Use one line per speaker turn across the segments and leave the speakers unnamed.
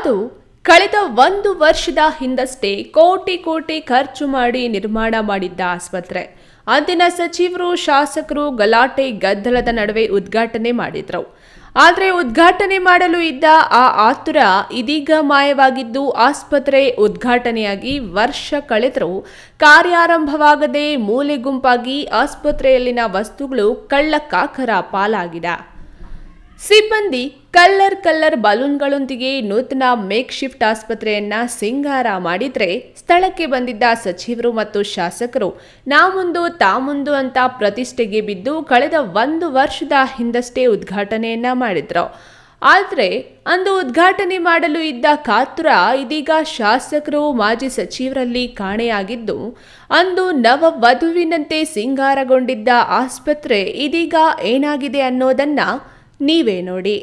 ಅದು ಕಳೆದ ಒಂದು ವರ್ಷದ ಹಿಂದಷ್ಟೇ ಕೋಟಿ ಕೋಟಿ ಖರ್ಚು ಮಾಡಿ ನಿರ್ಮಾಣ ಮಾಡಿದ್ದ ಆಸ್ಪತ್ರೆ ಅಂದಿನ ಸಚಿವರು ಶಾಸಕರು ಗಲಾಟೆ ಗದ್ದಲದ ನಡುವೆ ಉದ್ಘಾಟನೆ ಮಾಡಿದ್ರು ಆದರೆ ಉದ್ಘಾಟನೆ ಮಾಡಲು ಇದ್ದ ಆ ಆತುರ ಇದೀಗ ಮಾಯವಾಗಿದ್ದು ಆಸ್ಪತ್ರೆ ಉದ್ಘಾಟನೆಯಾಗಿ ವರ್ಷ ಕಳೆದರೂ ಕಾರ್ಯಾರಂಭವಾಗದೆ ಮೂಲೆ ಗುಂಪಾಗಿ ಆಸ್ಪತ್ರೆಯಲ್ಲಿನ ವಸ್ತುಗಳು ಕಳ್ಳಕಾಕರ ಪಾಲಾಗಿದೆ ಸಿಬ್ಬಂದಿ ಕಲ್ಲರ್ ಕಲ್ಲರ್ ಬಲೂನ್ಗಳೊಂದಿಗೆ ನೂತನ ಮೇಕ್ ಶಿಫ್ಟ್ ಆಸ್ಪತ್ರೆಯನ್ನ ಸಿಂಗಾರ ಮಾಡಿದ್ರೆ ಸ್ಥಳಕ್ಕೆ ಬಂದಿದ್ದ ಸಚಿವರು ಮತ್ತು ಶಾಸಕರು ನಾಮುಂದು ತಾಮುಂದು ಅಂತ ಪ್ರತಿಷ್ಠೆಗೆ ಬಿದ್ದು ಕಳೆದ ಒಂದು ವರ್ಷದ ಹಿಂದಷ್ಟೇ ಉದ್ಘಾಟನೆಯನ್ನ ಮಾಡಿದ್ರು ಆದರೆ ಅಂದು ಉದ್ಘಾಟನೆ ಮಾಡಲು ಇದ್ದ ಕಾತುರ ಇದೀಗ ಶಾಸಕರು ಮಾಜಿ ಸಚಿವರಲ್ಲಿ ಕಾಣೆಯಾಗಿದ್ದು ಅಂದು ನವ ವಧುವಿನಂತೆ ಸಿಂಗಾರಗೊಂಡಿದ್ದ ಆಸ್ಪತ್ರೆ ಇದೀಗ ಏನಾಗಿದೆ ಅನ್ನೋದನ್ನ ನೀವೇ ನೋಡಿ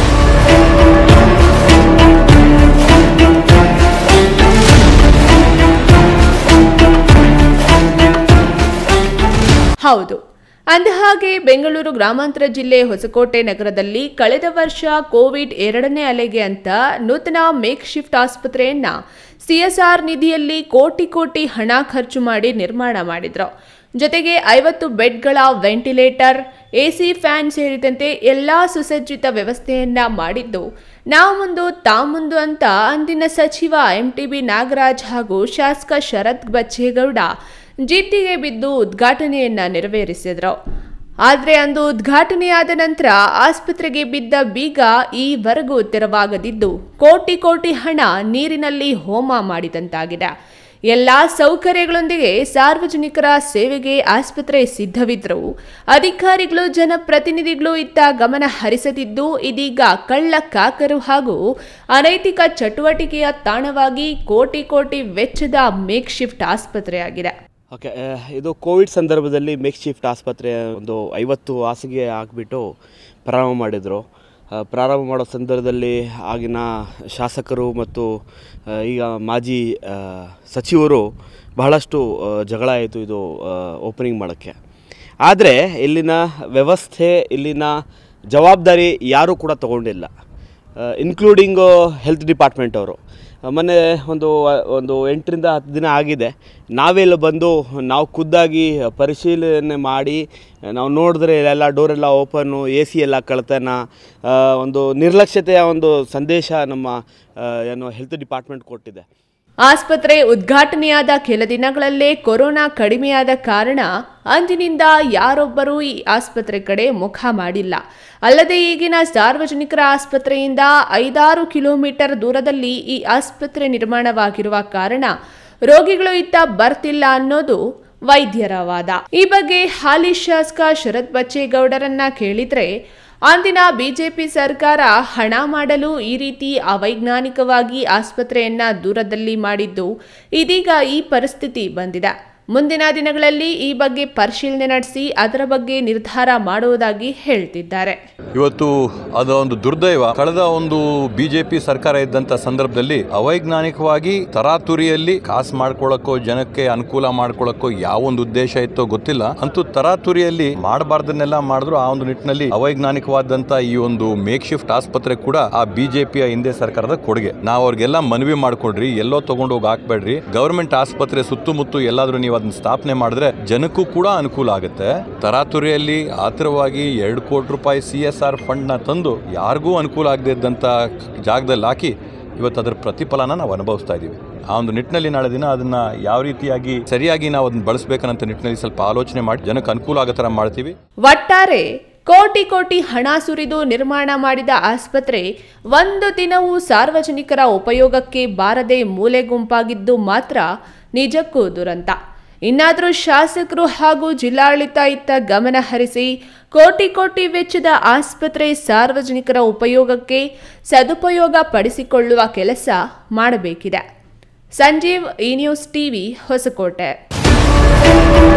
ಹೌದು ಅಂದಹಾಗೆ ಬೆಂಗಳೂರು ಗ್ರಾಮಾಂತರ ಜಿಲ್ಲೆ ಹೊಸಕೋಟೆ ನಗರದಲ್ಲಿ ಕಳೆದ ವರ್ಷ ಕೋವಿಡ್ ಎರಡನೇ ಅಲೆಗೆ ಅಂತ ನೂತನ ಮೇಕ್ ಶಿಫ್ಟ್ ಆಸ್ಪತ್ರೆಯನ್ನ ಸಿಎಸ್ಆರ್ ನಿಧಿಯಲ್ಲಿ ಕೋಟಿ ಕೋಟಿ ಹಣ ಖರ್ಚು ಮಾಡಿ ನಿರ್ಮಾಣ ಮಾಡಿದ್ರು ಜೊತೆಗೆ ಐವತ್ತು ಬೆಡ್ಗಳ ವೆಂಟಿಲೇಟರ್ ಎಸಿ ಫ್ಯಾನ್ ಸೇರಿದಂತೆ ಎಲ್ಲಾ ಸುಸಜ್ಜಿತ ವ್ಯವಸ್ಥೆಯನ್ನ ಮಾಡಿದ್ದು ನಾಮುಂದು ತಾಮುಂದು ಅಂತ ಅಂದಿನ ಸಚಿವ ಎಂಟಿಬಿ ನಾಗರಾಜ್ ಹಾಗೂ ಶಾಸಕ ಶರತ್ ಬಚ್ಚೇಗೌಡ ಜಿದ್ದಿಗೆ ಬಿದ್ದು ಉದ್ಘಾಟನೆಯನ್ನ ನೆರವೇರಿಸಿದ್ರು ಆದರೆ ಅಂದು ಉದ್ಘಾಟನೆಯಾದ ನಂತರ ಆಸ್ಪತ್ರೆಗೆ ಬಿದ್ದ ಬೀಗ ಈವರೆಗೂ ತೆರವಾಗದಿದ್ದು ಕೋಟಿ ಕೋಟಿ ಹಣ ನೀರಿನಲ್ಲಿ ಹೋಮ ಮಾಡಿದಂತಾಗಿದೆ ಎಲ್ಲಾ ಸೌಕರ್ಯಗಳೊಂದಿಗೆ ಸಾರ್ವಜನಿಕರ ಸೇವೆಗೆ ಆಸ್ಪತ್ರೆ ಸಿದ್ಧವಿದ್ದರೂ ಅಧಿಕಾರಿಗಳು ಜನಪ್ರತಿನಿಧಿಗಳು ಇತ್ತ ಗಮನ ಹರಿಸದಿದ್ದು ಇದೀಗ ಕಳ್ಳ ಕಾಕರು ಹಾಗೂ ಅನೈತಿಕ ಚಟುವಟಿಕೆಯ ತಾಣವಾಗಿ ಕೋಟಿ ಕೋಟಿ ವೆಚ್ಚದ ಮೇಕ್ ಶಿಫ್ಟ್ ಆಸ್ಪತ್ರೆಯಾಗಿದೆ
ಓಕೆ ಇದು ಕೋವಿಡ್ ಸಂದರ್ಭದಲ್ಲಿ ಮೇಕ್ ಶಿಫ್ಟ್ ಆಸ್ಪತ್ರೆ ಒಂದು ಐವತ್ತು ಹಾಸಿಗೆ ಹಾಕ್ಬಿಟ್ಟು ಪ್ರಾರಂಭ ಮಾಡಿದರು ಆ, ಪ್ರಾರಂಭ ಮಾಡೋ ಸಂದರ್ಭದಲ್ಲಿ ಆಗಿನ ಶಾಸಕರು ಮತ್ತು ಆ, ಈಗ ಮಾಜಿ ಆ, ಸಚಿವರು ಬಹಳಷ್ಟು ಆ, ಜಗಳ ಆಯಿತು ಇದು ಓಪನಿಂಗ್ ಮಾಡೋಕ್ಕೆ ಆದರೆ ಇಲ್ಲಿನ ವ್ಯವಸ್ಥೆ ಇಲ್ಲಿನ ಜವಾಬ್ದಾರಿ ಯಾರೂ ಕೂಡ ತಗೊಂಡಿಲ್ಲ ಇನ್ಕ್ಲೂಡಿಂಗು ಹೆಲ್ತ್ ಡಿಪಾರ್ಟ್ಮೆಂಟ್ ಅವರು ಮೊನ್ನೆ ಒಂದು ಒಂದು ಎಂಟರಿಂದ ಹತ್ತು ದಿನ ಆಗಿದೆ ನಾವೆಲ್ಲ ಬಂದು ನಾವು ಖುದ್ದಾಗಿ ಪರಿಶೀಲನೆ ಮಾಡಿ ನಾವು ನೋಡಿದ್ರೆ ಎಲ್ಲ ಡೋರೆಲ್ಲ ಓಪನ್ನು ಎ ಸಿ ಎಲ್ಲ ಕಳ್ತನ ಆ, ಒಂದು ನಿರ್ಲಕ್ಷ್ಯತೆಯ ಒಂದು ಸಂದೇಶ ನಮ್ಮ ಆ, ಏನು ಹೆಲ್ತ್ ಡಿಪಾರ್ಟ್ಮೆಂಟ್ ಕೊಟ್ಟಿದೆ
ಆಸ್ಪತ್ರೆ ಉದ್ಘಾಟನೆಯಾದ ಕೆಲ ದಿನಗಳಲ್ಲೇ ಕೊರೋನಾ ಕಡಿಮೆಯಾದ ಕಾರಣ ಅಂದಿನಿಂದ ಯಾರೊಬ್ಬರೂ ಈ ಆಸ್ಪತ್ರೆ ಕಡೆ ಮುಖ ಮಾಡಿಲ್ಲ ಅಲ್ಲದೆ ಈಗಿನ ಸಾರ್ವಜನಿಕರ ಆಸ್ಪತ್ರೆಯಿಂದ ಐದಾರು ಕಿಲೋಮೀಟರ್ ದೂರದಲ್ಲಿ ಈ ಆಸ್ಪತ್ರೆ ನಿರ್ಮಾಣವಾಗಿರುವ ಕಾರಣ ರೋಗಿಗಳು ಇತ್ತ ಬರ್ತಿಲ್ಲ ಅನ್ನೋದು ವೈದ್ಯರ ವಾದ ಈ ಬಗ್ಗೆ ಹಾಲಿ ಶಾಸಕ ಶರತ್ ಬಚ್ಚೇಗೌಡರನ್ನ ಕೇಳಿದ್ರೆ ಅಂದಿನ ಬಿಜೆಪಿ ಸರ್ಕಾರ ಹಣ ಮಾಡಲು ಈ ರೀತಿ ಅವೈಜ್ಞಾನಿಕವಾಗಿ ಆಸ್ಪತ್ರೆಯನ್ನ ದೂರದಲ್ಲಿ ಮಾಡಿದ್ದು ಇದೀಗ ಈ ಪರಿಸ್ಥಿತಿ ಬಂದಿದೆ ಮುಂದಿನ ದಿನಗಳಲ್ಲಿ ಈ ಬಗ್ಗೆ ಪರಿಶೀಲನೆ ನಡೆಸಿ ಅದರ ಬಗ್ಗೆ ನಿರ್ಧಾರ ಮಾಡುವುದಾಗಿ ಹೇಳ್ತಿದ್ದಾರೆ
ಇವತ್ತು ಅದು ಒಂದು ದುರ್ದೈವ ಕಳೆದ ಒಂದು ಬಿಜೆಪಿ ಸರ್ಕಾರ ಇದ್ದಂತ ಸಂದರ್ಭದಲ್ಲಿ ಅವೈಜ್ಞಾನಿಕವಾಗಿ ತರಾತುರಿಯಲ್ಲಿ ಕಾಸು ಮಾಡ್ಕೊಳ್ಳಕ್ಕೋ ಜನಕ್ಕೆ ಅನುಕೂಲ ಮಾಡ್ಕೊಳ್ಳಕ್ಕೋ ಯಾವ ಒಂದು ಉದ್ದೇಶ ಇತ್ತೋ ಗೊತ್ತಿಲ್ಲ ಅಂತೂ ತರಾತುರಿಯಲ್ಲಿ ಮಾಡಬಾರ್ದನ್ನೆಲ್ಲ ಮಾಡಿದ್ರು ಆ ಒಂದು ನಿಟ್ಟಿನಲ್ಲಿ ಅವೈಜ್ಞಾನಿಕವಾದಂತ ಈ ಒಂದು ಮೇಕ್ ಶಿಫ್ಟ್ ಆಸ್ಪತ್ರೆ ಕೂಡ ಆ ಬಿಜೆಪಿಯ ಹಿಂದೆ ಸರ್ಕಾರದ ಕೊಡುಗೆ ನಾವು ಅವ್ರಿಗೆಲ್ಲ ಮನವಿ ಮಾಡ್ಕೊಡ್ರಿ ಎಲ್ಲೋ ತಗೊಂಡು ಹೋಗಿ ಹಾಕ್ಬೇಡ್ರಿ ಗವರ್ಮೆಂಟ್ ಆಸ್ಪತ್ರೆ ಸುತ್ತಮುತ್ತ ಎಲ್ಲಾದ್ರೂ ನೀವು ಅದನ್ನ ಸ್ಥಾಪನೆ ಮಾಡಿದ್ರೆ ಜನಕ್ಕೂ ಕೂಡ ಅನುಕೂಲ ಆಗುತ್ತೆ ತರಾತುರಿಯಲ್ಲಿ ಆತರವಾಗಿ ಎರಡು ಕೋಟಿ ರೂಪಾಯಿ ಸಿ ಎಸ್ ಆರ್ ಫಂಡ್ ನ ತಂದು ಯಾರಿಗೂ ಅನುಕೂಲ ಆಗದೆ ಇದ್ದಂತ ಜಾಗದಲ್ಲಿ ಹಾಕಿ ಇವತ್ತು ಅದರ ಪ್ರತಿಫಲನ ನಾವು ಅನುಭವಿಸ್ತಾ ಇದ್ದೀವಿ ಆ ಒಂದು ನಿಟ್ಟಿನಲ್ಲಿ ನಾಳೆ ದಿನ ಅದನ್ನ ಯಾವ ರೀತಿಯಾಗಿ ಸರಿಯಾಗಿ ನಾವು ಅದನ್ನ ಬಳಸಬೇಕನ್ನಂತ ನಿಟ್ಟಿನಲ್ಲಿ ಸ್ವಲ್ಪ ಆಲೋಚನೆ ಮಾಡಿ ಜನಕ್ಕೆ ಅನುಕೂಲ ಆಗೋ ಥರ ಮಾಡ್ತೀವಿ
ಒಟ್ಟಾರೆ ಕೋಟಿ ಕೋಟಿ ಹಣ ಸುರಿದು ನಿರ್ಮಾಣ ಮಾಡಿದ ಆಸ್ಪತ್ರೆ ಒಂದು ದಿನವೂ ಸಾರ್ವಜನಿಕರ ಉಪಯೋಗಕ್ಕೆ ಬಾರದೆ ಮೂಲೆ ಗುಂಪಾಗಿದ್ದು ಮಾತ್ರ ನಿಜಕ್ಕೂ ದುರಂತ ಇನ್ನಾದರೂ ಶಾಸಕರು ಹಾಗೂ ಜಿಲ್ಲಾಡಳಿತ ಇತ್ತ ಗಮನ ಹರಿಸಿ ಕೋಟಿ ಕೋಟಿ ವೆಚ್ಚದ ಆಸ್ಪತ್ರೆ ಸಾರ್ವಜನಿಕರ ಉಪಯೋಗಕ್ಕೆ ಸದುಪಯೋಗ ಪಡಿಸಿಕೊಳ್ಳುವ ಕೆಲಸ ಮಾಡಬೇಕಿದೆ ಸಂಜೀವ್ ಈ ನ್ಯೂಸ್ ಟಿವಿ ಹೊಸಕೋಟೆ